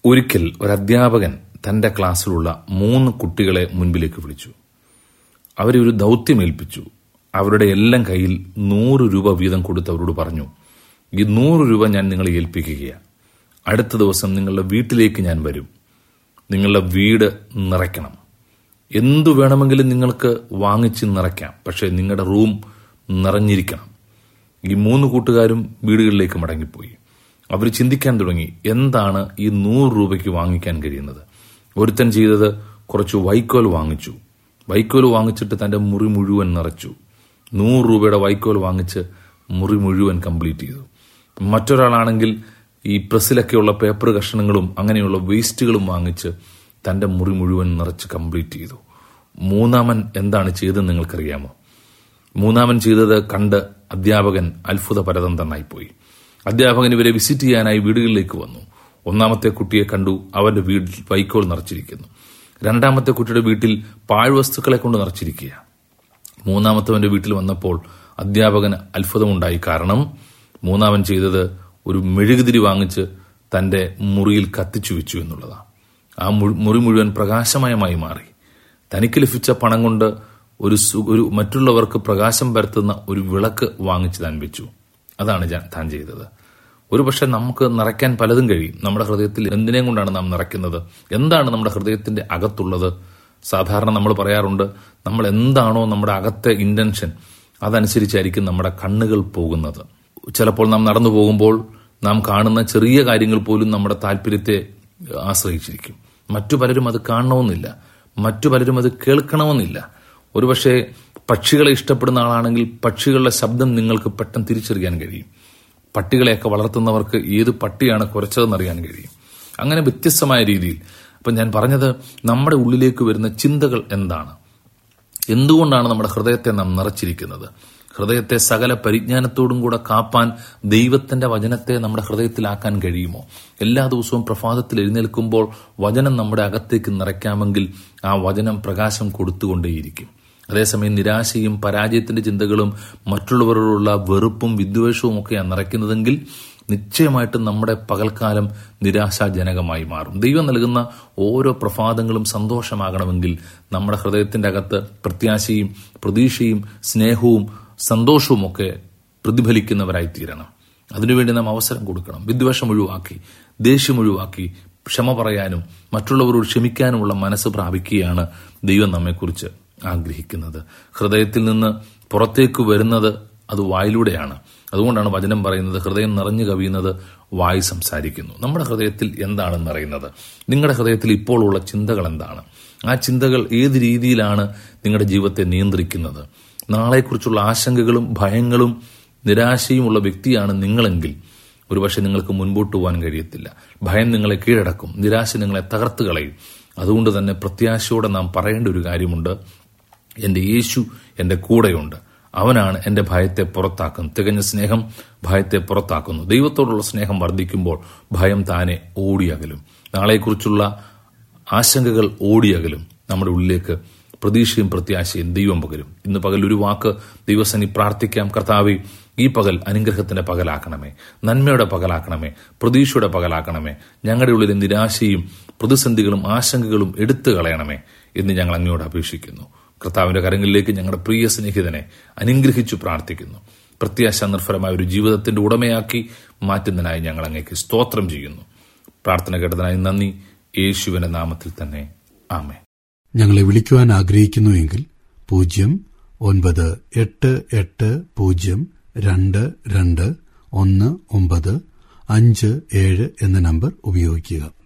ഒരിക്കൽ ഒരു അധ്യാപകൻ തന്റെ ക്ലാസ്സിലുള്ള മൂന്ന് കുട്ടികളെ മുൻപിലേക്ക് വിളിച്ചു അവരെ ഒരു ദൗത്യമേൽപ്പിച്ചു അവരുടെ എല്ലാം കയ്യിൽ നൂറ് രൂപ വീതം കൊടുത്ത് അവരോട് പറഞ്ഞു ഈ നൂറ് രൂപ ഞാൻ നിങ്ങളെ ഏൽപ്പിക്കുകയാണ് അടുത്ത ദിവസം നിങ്ങളുടെ വീട്ടിലേക്ക് ഞാൻ വരും നിങ്ങളുടെ വീട് നിറയ്ക്കണം എന്തു വേണമെങ്കിലും നിങ്ങൾക്ക് വാങ്ങിച്ച് നിറയ്ക്കാം പക്ഷേ നിങ്ങളുടെ റൂം നിറഞ്ഞിരിക്കണം ഈ മൂന്ന് കൂട്ടുകാരും വീടുകളിലേക്ക് മടങ്ങിപ്പോയി അവർ ചിന്തിക്കാൻ തുടങ്ങി എന്താണ് ഈ നൂറ് രൂപയ്ക്ക് വാങ്ങിക്കാൻ കഴിയുന്നത് ഒരുത്തൻ ചെയ്തത് കുറച്ച് വൈക്കോൽ വാങ്ങിച്ചു വൈക്കോൽ വാങ്ങിച്ചിട്ട് തന്റെ മുറി മുഴുവൻ നിറച്ചു നൂറ് രൂപയുടെ വൈക്കോൽ വാങ്ങിച്ച് മുറി മുഴുവൻ കംപ്ലീറ്റ് ചെയ്തു മറ്റൊരാളാണെങ്കിൽ ഈ പ്രസ്സിലൊക്കെയുള്ള പേപ്പർ കഷണങ്ങളും അങ്ങനെയുള്ള വേസ്റ്റുകളും വാങ്ങിച്ച് തന്റെ മുറി മുഴുവൻ നിറച്ച് കംപ്ലീറ്റ് ചെയ്തു മൂന്നാമൻ എന്താണ് ചെയ്തതെന്ന് നിങ്ങൾക്കറിയാമോ മൂന്നാമൻ ചെയ്തത് കണ്ട് അധ്യാപകൻ അത്ഭുത പരതന്ത്രനായിപ്പോയി അധ്യാപകൻ ഇവരെ വിസിറ്റ് ചെയ്യാനായി വീടുകളിലേക്ക് വന്നു ഒന്നാമത്തെ കുട്ടിയെ കണ്ടു അവന്റെ വീട്ടിൽ വൈക്കോൽ നിറച്ചിരിക്കുന്നു രണ്ടാമത്തെ കുട്ടിയുടെ വീട്ടിൽ പാഴ്വസ്തുക്കളെ കൊണ്ട് നിറച്ചിരിക്കുക മൂന്നാമത്തവന്റെ വീട്ടിൽ വന്നപ്പോൾ അധ്യാപകന് അത്ഭുതമുണ്ടായി കാരണം മൂന്നാമൻ ചെയ്തത് ഒരു മെഴുകുതിരി വാങ്ങിച്ച് തന്റെ മുറിയിൽ കത്തിച്ചു വെച്ചു എന്നുള്ളതാണ് ആ മുറി മുഴുവൻ പ്രകാശമയമായി മാറി തനിക്ക് ലഭിച്ച പണം കൊണ്ട് ഒരു ഒരു മറ്റുള്ളവർക്ക് പ്രകാശം പരത്തുന്ന ഒരു വിളക്ക് വാങ്ങിച്ച് താൻ വെച്ചു അതാണ് താൻ ചെയ്തത് ഒരുപക്ഷെ നമുക്ക് നിറയ്ക്കാൻ പലതും കഴിയും നമ്മുടെ ഹൃദയത്തിൽ എന്തിനേം കൊണ്ടാണ് നാം നിറയ്ക്കുന്നത് എന്താണ് നമ്മുടെ ഹൃദയത്തിന്റെ അകത്തുള്ളത് സാധാരണ നമ്മൾ പറയാറുണ്ട് നമ്മൾ എന്താണോ നമ്മുടെ അകത്തെ ഇന്റൻഷൻ അതനുസരിച്ചായിരിക്കും നമ്മുടെ കണ്ണുകൾ പോകുന്നത് ചിലപ്പോൾ നാം നടന്നു പോകുമ്പോൾ നാം കാണുന്ന ചെറിയ കാര്യങ്ങൾ പോലും നമ്മുടെ താല്പര്യത്തെ ആശ്രയിച്ചിരിക്കും മറ്റു പലരും അത് കാണണമെന്നില്ല മറ്റു പലരും അത് കേൾക്കണമെന്നില്ല ഒരുപക്ഷെ പക്ഷികളെ ഇഷ്ടപ്പെടുന്ന ആളാണെങ്കിൽ പക്ഷികളുടെ ശബ്ദം നിങ്ങൾക്ക് പെട്ടെന്ന് തിരിച്ചറിയാൻ കഴിയും പട്ടികളെയൊക്കെ വളർത്തുന്നവർക്ക് ഏത് പട്ടിയാണ് കുറച്ചതെന്ന് അറിയാൻ കഴിയും അങ്ങനെ വ്യത്യസ്തമായ രീതിയിൽ അപ്പൊ ഞാൻ പറഞ്ഞത് നമ്മുടെ ഉള്ളിലേക്ക് വരുന്ന ചിന്തകൾ എന്താണ് എന്തുകൊണ്ടാണ് നമ്മുടെ ഹൃദയത്തെ നാം നിറച്ചിരിക്കുന്നത് ഹൃദയത്തെ സകല പരിജ്ഞാനത്തോടും കൂടെ കാപ്പാൻ ദൈവത്തിന്റെ വചനത്തെ നമ്മുടെ ഹൃദയത്തിലാക്കാൻ കഴിയുമോ എല്ലാ ദിവസവും പ്രഭാതത്തിൽ എഴുന്നേൽക്കുമ്പോൾ വചനം നമ്മുടെ അകത്തേക്ക് നിറയ്ക്കാമെങ്കിൽ ആ വചനം പ്രകാശം കൊടുത്തുകൊണ്ടേയിരിക്കും അതേസമയം നിരാശയും പരാജയത്തിന്റെ ചിന്തകളും മറ്റുള്ളവരോടുള്ള വെറുപ്പും വിദ്വേഷവും ഒക്കെയാണ് നിറയ്ക്കുന്നതെങ്കിൽ നിശ്ചയമായിട്ടും നമ്മുടെ പകൽക്കാലം നിരാശാജനകമായി മാറും ദൈവം നൽകുന്ന ഓരോ പ്രഭാതങ്ങളും സന്തോഷമാകണമെങ്കിൽ നമ്മുടെ ഹൃദയത്തിന്റെ അകത്ത് പ്രത്യാശയും പ്രതീക്ഷയും സ്നേഹവും സന്തോഷവും ഒക്കെ പ്രതിഫലിക്കുന്നവരായി തീരണം അതിനുവേണ്ടി നാം അവസരം കൊടുക്കണം വിദ്വേഷം ഒഴിവാക്കി ദേഷ്യം ഒഴിവാക്കി ക്ഷമ പറയാനും മറ്റുള്ളവരോട് ക്ഷമിക്കാനുമുള്ള മനസ്സ് പ്രാപിക്കുകയാണ് ദൈവം നമ്മെക്കുറിച്ച് ആഗ്രഹിക്കുന്നത് ഹൃദയത്തിൽ നിന്ന് പുറത്തേക്ക് വരുന്നത് അത് വായിലൂടെയാണ് അതുകൊണ്ടാണ് വചനം പറയുന്നത് ഹൃദയം നിറഞ്ഞു കവിയുന്നത് വായി സംസാരിക്കുന്നു നമ്മുടെ ഹൃദയത്തിൽ എന്താണ് നിറയുന്നത് നിങ്ങളുടെ ഹൃദയത്തിൽ ഇപ്പോൾ ഉള്ള ചിന്തകൾ എന്താണ് ആ ചിന്തകൾ ഏത് രീതിയിലാണ് നിങ്ങളുടെ ജീവിതത്തെ നിയന്ത്രിക്കുന്നത് നാളെക്കുറിച്ചുള്ള ആശങ്കകളും ഭയങ്ങളും നിരാശയുമുള്ള വ്യക്തിയാണ് നിങ്ങളെങ്കിൽ ഒരുപക്ഷെ നിങ്ങൾക്ക് മുൻപോട്ട് പോകാൻ കഴിയത്തില്ല ഭയം നിങ്ങളെ കീഴടക്കും നിരാശ നിങ്ങളെ തകർത്ത് കളയും അതുകൊണ്ട് തന്നെ പ്രത്യാശയോടെ നാം പറയേണ്ട ഒരു കാര്യമുണ്ട് എന്റെ യേശു എന്റെ കൂടെയുണ്ട് അവനാണ് എന്റെ ഭയത്തെ പുറത്താക്കുന്നത് തികഞ്ഞ സ്നേഹം ഭയത്തെ പുറത്താക്കുന്നു ദൈവത്തോടുള്ള സ്നേഹം വർദ്ധിക്കുമ്പോൾ ഭയം താനെ ഓടിയകലും നാളെക്കുറിച്ചുള്ള ആശങ്കകൾ ഓടിയകലും നമ്മുടെ ഉള്ളിലേക്ക് പ്രതീക്ഷയും പ്രത്യാശയും ദൈവം പകരും ഇന്ന് പകൽ ഒരു വാക്ക് ദൈവസനി പ്രാർത്ഥിക്കാം കർത്താവെ ഈ പകൽ അനുഗ്രഹത്തിന്റെ പകലാക്കണമേ നന്മയുടെ പകലാക്കണമേ പ്രതീക്ഷയുടെ പകലാക്കണമേ ഞങ്ങളുടെ ഉള്ളിലെ നിരാശയും പ്രതിസന്ധികളും ആശങ്കകളും എടുത്തു കളയണമേ എന്ന് ഞങ്ങൾ അങ്ങയോട് അപേക്ഷിക്കുന്നു കർത്താവിന്റെ കരങ്ങളിലേക്ക് ഞങ്ങളുടെ പ്രിയ സ്നേഹിതനെ അനുഗ്രഹിച്ചു പ്രാർത്ഥിക്കുന്നു പ്രത്യാശ നിർഭരമായ ഒരു ജീവിതത്തിന്റെ ഉടമയാക്കി മാറ്റുന്നതിനായി ഞങ്ങൾ അങ്ങേക്ക് സ്തോത്രം ചെയ്യുന്നു പ്രാർത്ഥന കേട്ടതിനായി നന്ദി യേശുവിന്റെ നാമത്തിൽ തന്നെ ആമേ ഞങ്ങളെ വിളിക്കുവാൻ ആഗ്രഹിക്കുന്നുവെങ്കിൽ പൂജ്യം ഒൻപത് എട്ട് എട്ട് പൂജ്യം രണ്ട് രണ്ട് ഒന്ന് ഒമ്പത് അഞ്ച് ഏഴ് എന്ന നമ്പർ ഉപയോഗിക്കുക